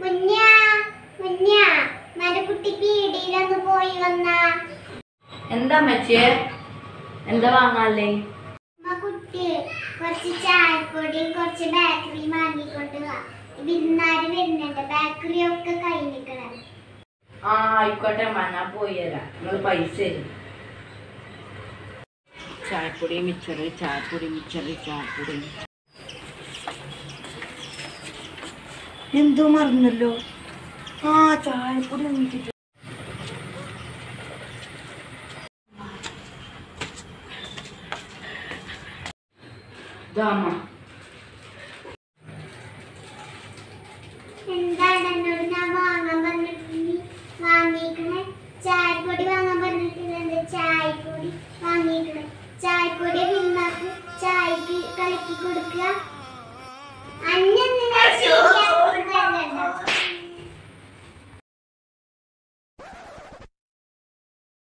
മുന്നാ മുന്നാ മരക്കുട്ടി പീടിയിലൊന്ന് പോയി വന്നാ എന്താ മച്ചിയെ എന്താ വാങ്ങാല്ലേ ഉമ്മ കുട്ടി കുറച്ച് ചായപ്പൊടിയും കുറച്ച് ബേക്കറിയും വാങ്ങിക്കൊണ്ട് വാ വിരുന്നാര് വരുന്നുണ്ട് ബേക്കറി ഒക്കെ കഴിഞ്ഞിക്കണം ആ ആയിക്കോട്ടെ അമ്മ ഞാൻ പോയി തരാം നിങ്ങൾ പൈസ തരും ചായപ്പൊടി മിച്ചറ് ചായപ്പൊടി മിച്ചറ് ചായപ്പൊടി എന്തോ മറന്നല്ലോ ആ ചായപ്പൊടി ഒന്നിച്ചിട്ട് ഇതാ അമ്മ